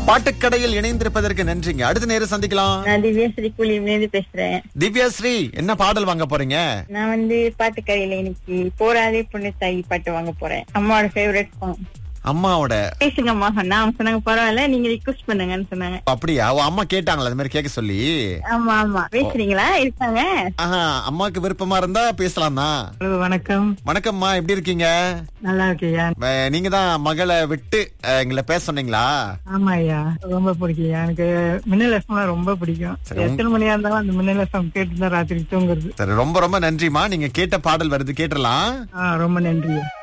பாட்டுக்கடையில் இணைந்திருப்பதற்கு நன்றிங்க அடுத்த நேரம் சந்திக்கலாம் நான் திவ்யா ஸ்ரீ கூலியிலேருந்து பேசுறேன் திவ்யா ஸ்ரீ என்ன பாடல் வாங்க போறீங்க நான் வந்து பாட்டு கடையில இன்னைக்கு போராதே பொண்ணு தாய் பாட்டு வாங்க போறேன் அம்மாவோட ஃபேவரட் சாங் அம்மாவோட பேசுங்க அம்மா சொன்னா அவங்க சொன்னாங்க பரவாயில்ல நீங்க ரிக்வஸ்ட் பண்ணுங்கன்னு சொன்னாங்க அப்படியா ஓ, அம்மா கேட்டாங்களா அது மாதிரி கேட்க சொல்லி ஆமா ஆமா பேசுறீங்களா இருக்காங்க ஆஹா அம்மாக்கு விருப்பமா இருந்தா பேசலாம் தான் ஹலோ வணக்கம் வணக்கம்மா எப்படி இருக்கீங்க நல்லா இருக்கியா அஹ், நீங்க தான் மகளை விட்டு அஹ், எங்களை பேச சொன்னீங்களா ஆமா ஐயா ரொம்ப பிடிக்கும் எனக்கு மின்னல் எஃப்எம் ரொம்ப பிடிக்கும் சரி, உங்க- எத்தனை மணியா இருந்தாலும் அந்த மின்னல் எஃப்எம் கேட்டு தான் ராத்திரி தூங்குறது சரி ரொம்ப ரொம்ப நன்றிமா நீங்க கேட்ட பாடல் வருது கேட்டலாம் ஆ ரொம்ப நன்றி